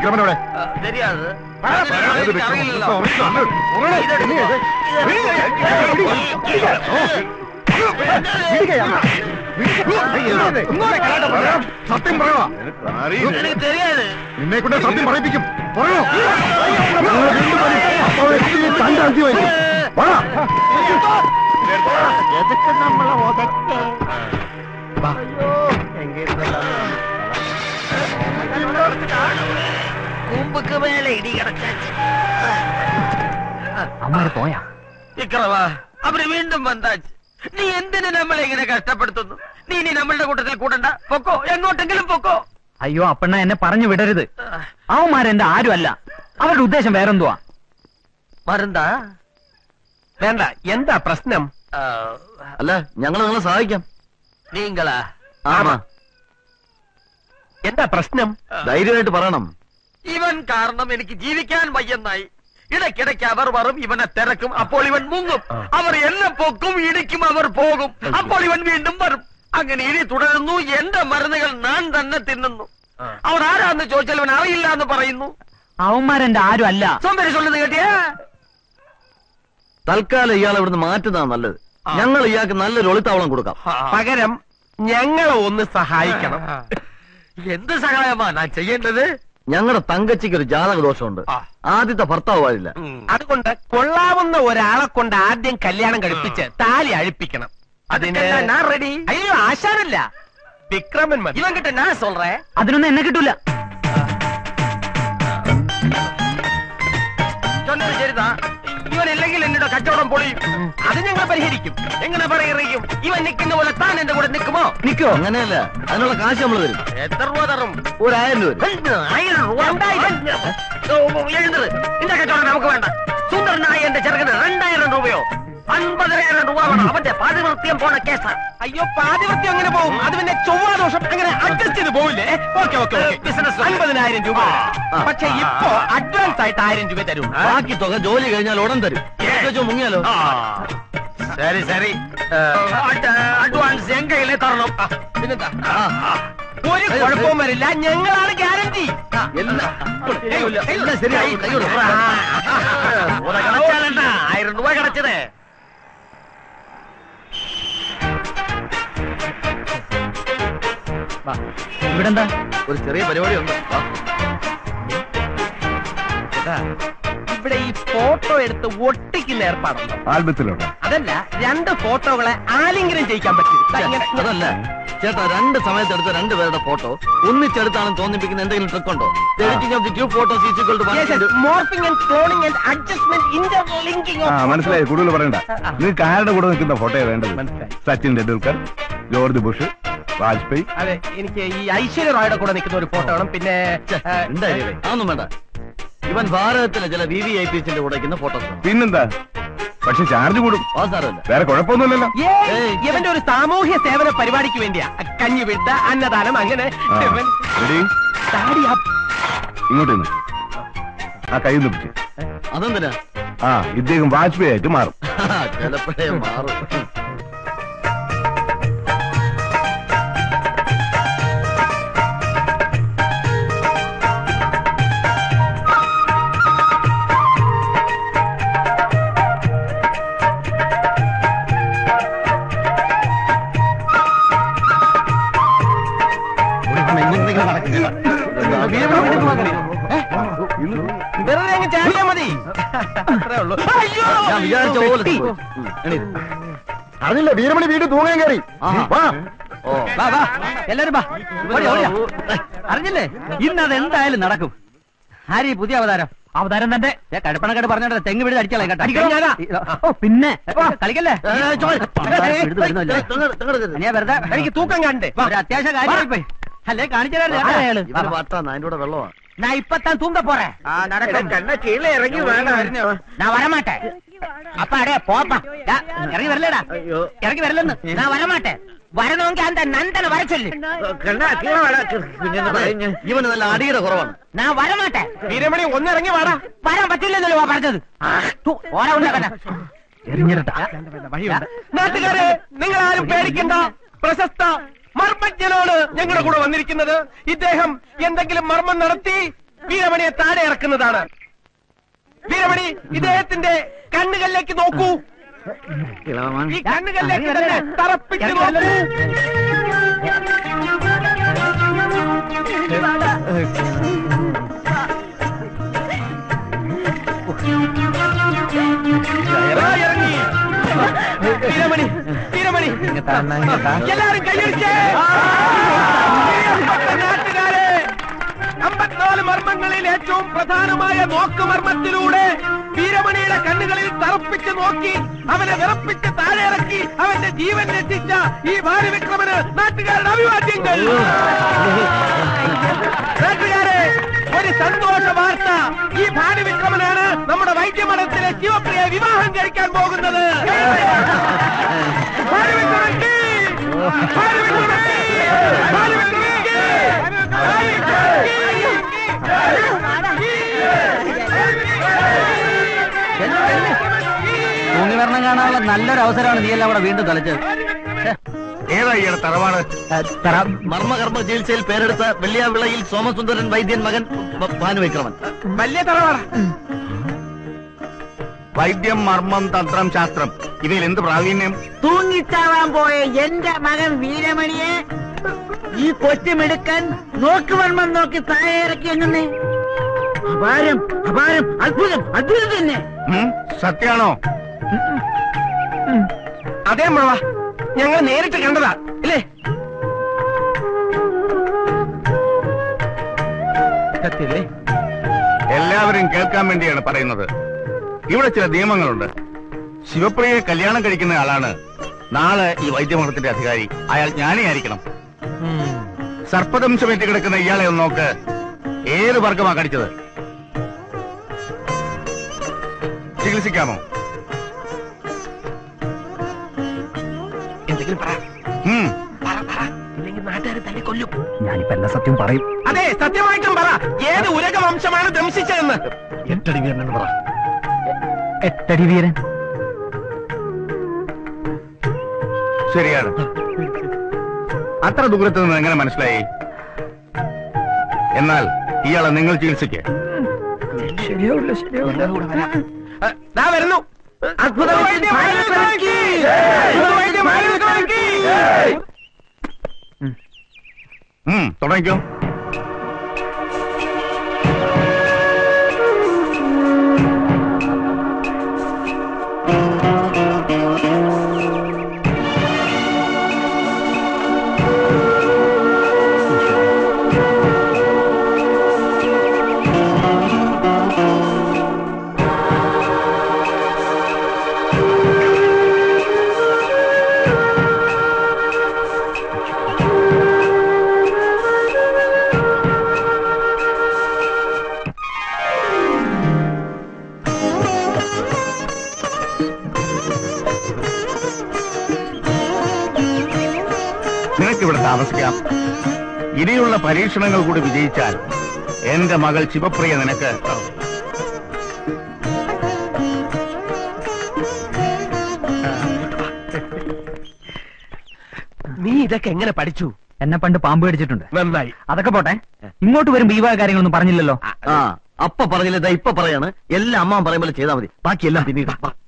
കിളവനോടെ தெரியாது അറിയില്ലല്ലോ സത്യം പറയണോ எனக்கு தெரியாது നിന്നെ കൊണ്ട് സത്യം പറയിപ്പിക്കും പറയോ അപ്പോൾ എനിക്ക് തന്റെ അഞ്ചു വയ്ക്കും പറ எதுக்கு நம்மள உதைக்க கும்புக்கு மேல இடி கிடச்சாச்சு അമ്മാര് പോയാ വിക്രമാ അവര് വീണ്ടും വന്നാച്ച് നീ എന്തിനു നമ്മളെ ഇങ്ങനെ കഷ്ടപ്പെടുത്തുന്നു നീ ഇനി നമ്മളുടെ കൂട്ടത്തിൽ കൂടണ്ട പൊക്കോ എങ്ങോട്ടെങ്കിലും പൊക്കോ അയ്യോ അപ്പണ്ണ എന്നെ പറഞ്ഞു വിടരുത് അവന്മാരെന്റെ ആരും അല്ല അവരുടെ ഉദ്ദേശം വേറെന്തുവാ മരുന്നാ വേണ്ട എന്താ പ്രശ്നം അല്ല ഞങ്ങൾ നിങ്ങളെ സഹായിക്കാം നീങ്ങളാ ആമാ എന്താ പ്രശ്നം ധൈര്യമായിട്ട് പറയണം ഇവൻ കാരണം എനിക്ക് ജീവിക്കാൻ വയ്യെന്നായി ഇടയ്ക്കിടയ്ക്ക് അവർ വരും ഇവനെ തിരക്കും അപ്പോൾ ഇവൻ മുങ്ങും അവർ എന്നെ പൊക്കും ഇടിക്കും അവർ പോകും അപ്പോൾ ഇവൻ വീണ്ടും വരും അങ്ങനെ ഇനി തുടരുന്നു എന്റെ മരുന്നുകൾ ഞാൻ തന്നെ തിന്നുന്നു അവർ ആരാന്ന് ചോദിച്ചാൽ ഇവൻ അറിയില്ല എന്ന് പറയുന്നു അവന്മാരെന്റെ ആരും അല്ല സോമ്പരി ചൊല്ലുന്നത് കേട്ടിയാ തൽക്കാലം ഇയാളെ ഇവിടുന്ന് മാറ്റുന്നതാ നല്ലത് ഞങ്ങൾ ഇയാൾക്ക് നല്ലൊരു ഒളിത്താവളം കൊടുക്കാം പകരം ഞങ്ങളെ ഒന്ന് സഹായിക്കണം എന്ത് സഹായമാ ഞാൻ ചെയ്യേണ്ടത് ഞങ്ങളുടെ തങ്കച്ചിക്ക് ഒരു ജാതക ദോഷമുണ്ട് ആ. ആദ്യത്തെ ഭർത്താവ് പാടില്ല അതുകൊണ്ട് കൊള്ളാവുന്ന ഒരാളെ കൊണ്ട് ആദ്യം കല്യാണം കഴിപ്പിച്ച് താലി അഴിപ്പിക്കണം അതിന് ഞാൻ റെഡി അയ്യോ ആശാനല്ല വിക്രമൻ മതി ഇവൻ കിட்ட ഞാൻ சொல்றேன் അതിനൊന്നും എന്നെ കിട്ടൂല சொன்னது சரிதான் இவன் ഇല്ലെങ്കിൽ എന്നോട് കച്ചവടം പൊളിയും അത് ഞങ്ങൾ പരിഹരിക്കും എങ്ങനെ പറയുകയും ഇവൻ നിൽക്കുന്ന പോലെ താൻ എന്റെ കൂടെ നിൽക്കുമോ നിക്കോ അങ്ങനെയല്ല അതിനുള്ള കാശ് നമ്മൾ തരും എത്ര രൂപ തരും ഒരായിരം രൂപ വരും ആയിരം രൂപ എഴുന്നത് നിന്റെ കച്ചവടം നമുക്ക് വേണ്ട സുന്ദരനായ എന്റെ ചെറുക്കന് രണ്ടായിരം രൂപയോ അൻപതിനായിരം രൂപ വേണം അവന്റെ പാതിവൃത്യം പോണ കേസാ അയ്യോ പാതിവൃത്യം അങ്ങനെ പോകും അത് പിന്നെ ചൊവ്വാദോഷം അങ്ങനെ അഡ്ജസ്റ്റ് ചെയ്ത് പോവില്ലേ ഓക്കെ ഓക്കെ ബിസിനസ് അൻപതിനായിരം രൂപ ആ. പക്ഷെ ഇപ്പോ അഡ്വാൻസ് ആയിട്ട് ആയിരം രൂപ തരും ബാക്കി തുക ജോലി കഴിഞ്ഞാൽ ഉടൻ തരും വെച്ചോ മുങ്ങിയാലോ சரி சரி അഡ്വാൻസ് എൻ കയ്യിലെ തരണം പിന്നെന്താ ഒരു കുഴപ്പവും വരില്ല ഞങ്ങളാണ് ഗ്യാരണ്ടി എല്ലാം എല്ലാം ശരിയായി കൈയോട് ആയിരം രൂപ കിടച്ചത് ഇവിടെന്താ ഒരു ചെറിയ പരിപാടി ഉണ്ട് ഇവിടെ ഈ ഫോട്ടോ എടുത്ത് ഒട്ടിക്കുന്ന ഏർപ്പാടുണ്ടോ ആൽബത്തിലുണ്ട് അതല്ല രണ്ട് ഫോട്ടോകളെ ആലിംഗനം ചെയ്യിക്കാൻ പറ്റും ദാ ഇങ്ങനെ അതല്ല ചേട്ടാ രണ്ട് സമയത്തെടുത്ത രണ്ട് പേരുടെ ഫോട്ടോ ഒന്നിച്ചെടുത്താണെന്ന് തോന്നിപ്പിക്കുന്ന എന്തെങ്കിലും ട്രിക്ക് ഉണ്ടോ editing of the two photos is equal to morphing and cloning and adjustment interlinking ആ മനസ്സിലായി കൂടുതൽ പറയണ്ട നിങ്ങൾക്ക് ആരുടെ കൂടെ നിൽക്കുന്ന ഫോട്ടോയാ വേണ്ടത് മനസ്സിലായി. സച്ചിൻ ടെണ്ടുൽക്കർ ജോർജ് ബുഷ് വാജ്പേയി അതെ എനിക്ക് ഈ ഐശ്വര്യ റോയുടെ കൂടെ നിൽക്കുന്ന ഒരു ഫോട്ടോ വേണം പിന്നെ ആ, എന്തായാലും അതൊന്നും വേണ്ട ഇവൻ ഭാരതത്തിലെ ചില വി വി ഐ പിസിന്റെ കൂടെ നിൽക്കുന്ന ഫോട്ടോസ് പിന്നെന്താ പക്ഷെ ചാർജ് കൂടും ആ സാരമല്ല വേറെ കുഴപ്പമൊന്നുമില്ലല്ലോ ഏയ്, ഏയ്. ഇവന്റെ ഒരു സാമൂഹ്യ സേവന പരിപാടിക്ക് വേണ്ടിയാ കഞ്ഞി വിട്ട അന്നദാനം അങ്ങനെ ആ. ഇവൻ റെഡി താടി up. ഇങ്ങോട്ട് നിന്ന് ആ കൈ ഒന്ന് പിടിച്ച് അതെന്തിനാ ആ ഇദ്ദേഹം വാജ്പേയി ആയിട്ട് മാറും ചിലപ്പോഴേ മാറും വെറുതെ അങ്ങ് ചാടിയാ മതി അത്രേ ഉള്ളൂ അയ്യോ ഞാൻ വിചാരിച്ച പോലെ പെട്ടി. ഉം, എണീറ്റ്. അറിയില്ല വീരമണി വീട് തൂങ്ങാൻ കയറി ആഹാ. വാ ഓ വാ വാ എല്ലാരും വാ ഓടി, ഓടിയാ. അറിഞ്ഞില്ലേ ഇന്ന് അത് എന്തായാലും നടക്കും ആര് ഈ പുതിയ അവതാരം അവതാരം തന്നെ കടപ്പണക്കാട് പറഞ്ഞോട്ടെ തെങ്ങ് വീട് അടിച്ചാലേ അടിക്കണം ഞാനാ. ഓ പിന്നെ വാ, കളിക്കല്ലേ ഏ, ഏ, ചോയ്. എടുത്ത് വരുന്നില്ല. ഏ, തങ്ങട്, തങ്ങട് കയറ്. അനിയാ വെറുതെ എനിക്ക് തൂക്കം കണ്ടേ ഒരു അത്യാവശ്യ കാര്യമായി പോയി അല്ലേ കാണിച്ചു തരാം അയാള് ഇവന് വട്ടാന്ന് അതിന്റെ കൂടെ വെള്ളമാണ് நான் இப்பத்தான் தூங்க போறேன் കണ്ണ കീഴே ഇറങ്ങി വേണം நான் வரமாட்டேன் அப்பா அடே போப்பா டா, இறங்கி வரலடா இறங்கி வரலன்னு நான் வரமாட்டேன் வரணுங்க அந்த நந்தனை வர சொல்லு കണ്ണ കീഴെ വേണം പറഞ്ഞു ഇവന് നല്ല അടിയുടെ കുറവാണ് நான் வரமாட்டேன் വീരമണി ഒന്നിറങ്ങി വാടാ വരാൻ പറ്റില്ലെന്നല്ലോ വാ പറഞ്ഞത് ഓര ഉണ്ടാക്കണ്ട എറിഞ്ഞിരട്ടാ നാട്ടുകാരെ നിങ്ങൾ ആരും പേടിക്കണ്ട പ്രശസ്ത മർമ്മജ്ഞനാണ് ഞങ്ങളുടെ കൂടെ വന്നിരിക്കുന്നത് ഇദ്ദേഹം എന്തെങ്കിലും മർമ്മം നടത്തി വീരമണിയെ താഴെ ഇറക്കുന്നതാണ് വീരമണി ഇദ്ദേഹത്തിന്റെ കണ്ണുകളിലേക്ക് നോക്കൂ ഈ കണ്ണുകളിലേക്ക് തന്നെ തറപ്പിച്ച് നോക്കൂ ആ, ഇറങ്ങി വീരമണി വീരമണി എല്ലാരും കൈയടിച്ചേ നാട്ടുകാരെ അമ്പത്തിനാല് മർമ്മങ്ങളിൽ ഏറ്റവും പ്രധാനമായ നോക്കുമർമ്മത്തിലൂടെ വീരമണിയുടെ കണ്ണുകളിൽ തറപ്പിച്ച് നോക്കി അവനെ വിറപ്പിച്ച് താഴെ ഇറക്കി അവന്റെ ജീവൻ രക്ഷിച്ച ഈ ഭാര്യവിക്രമന് നാട്ടുകാരുടെ അഭിവാദ്യങ്ങൾ നാട്ടുകാരെ ഒരു സന്തോഷ വാർത്ത ഈ ഭാനുവിക്രമനാണ് നമ്മുടെ വൈദ്യമഠത്തിലെ ശിവപ്രിയെ വിവാഹം കഴിക്കാൻ പോകുന്നത് ഭാനുവിക്രമൻ കീ! ഭാനുവിക്രമൻ കീ! ഭാനുവിക്രമൻ കീ! ഭാനുവിക്രമൻ കീ! തൂങ്ങി വരണം കാണാനുള്ള നല്ലൊരു അവസരമാണ് നീ എല്ലാം കൂടെ വീണ്ടും തളിച്ചത് ഛെ, ഏതാ ഇയാളെ തറവാട് ഏ, തറ- മർമ്മകർമ്മ ചികിത്സയിൽ പേരെടുത്ത വെള്ളിയാവിളയിൽ സോമസുന്ദരൻ വൈദ്യൻ മകൻ ഭ- ഭാനുവിക്രമൻ വലിയ തറവാട വൈദ്യം മർമ്മം തന്ത്രം ശാസ്ത്രം ഇവയിൽ എന്ത് പ്രാവീണ്യം തൂങ്ങിച്ചാവാൻ പോയ എന്റെ മകൻ വീരമണിയെ ഈ കൊച്ചുമെടുക്കാൻ നോക്കുവണ്ണം നോക്കി താഴെ ഇറക്കി എങ്ങനെ അപാരം അപാരം അത്ഭുതം അത്ഭുതം തന്നെ ഉം? സത്യാണോ അതേ മഴ ഞങ്ങൾ നേരിട്ട് കണ്ടതാ ഇല്ലേ സത്യല്ലേ എല്ലാവരും കേൾക്കാൻ വേണ്ടിയാണ് പറയുന്നത് ഇവിടെ ചില നിയമങ്ങളുണ്ട് ശിവപ്രിയയെ കല്യാണം കഴിക്കുന്ന ആളാണ് നാളെ ഈ വൈദ്യമഠത്തിന്റെ അധികാരി അയാൾ ജ്ഞാനിയായിരിക്കണം സർപ്പദംശമേറ്റ് കിടക്കുന്ന ഇയാളെ ഒന്ന് നോക്ക് ഏത് വർഗമാ കടിച്ചത് ചികിത്സിക്കാമോ എന്തെങ്കിലും പറ ഉം. പറ പറ ഇല്ലെങ്കിൽ നാട്ടുകാർ തന്നെ കൊല്ലും ഞാനിപ്പോ എല്ലാ സത്യം പറയും അതെ സത്യമായിട്ടും പറ ഏത് ഉരക വംശമാണ് ദംശിച്ചതെന്ന് എട്ടടി വീരനെന്ന് പറ എട്ടടി വീരൻ ശരിയാണ് അത്ര ദൂരത്ത് നിന്ന് എങ്ങനെ മനസ്സിലായി എന്നാൽ ഇയാളെ നിങ്ങൾ ചികിത്സിക്ക് ദാ വരുന്നു അത്ഭുത വൈദ്യം ഭാനുവിക്രമൻ കീ! അത്ഭുത വൈദ്യം ഭാനുവിക്രമൻ കീ! ഉം, തുടങ്ങിക്കോ നിനക്കിവിടെ താമസിക്കാം ഇനിയുള്ള പരീക്ഷണങ്ങൾ കൂടി വിജയിച്ചാൽ എന്റെ മകൾ ശിവപ്രിയ നിനക്ക് നീ ഇതൊക്കെ എങ്ങനെ പഠിച്ചു എന്നെ പണ്ട് പാമ്പ് കടിച്ചിട്ടുണ്ട് നന്നായി അതൊക്കെ പോട്ടെ ഇങ്ങോട്ട് വരുമ്പോ ഈ വക കാര്യങ്ങളൊന്നും പറഞ്ഞില്ലല്ലോ ആ അപ്പ പറഞ്ഞില്ല ഇപ്പൊ പറയാണ് എല്ലാം അമ്മ പറയുമ്പോൾ ചെയ്താൽ മതി ബാക്കിയെല്ലാം പിന്നീട് വാ.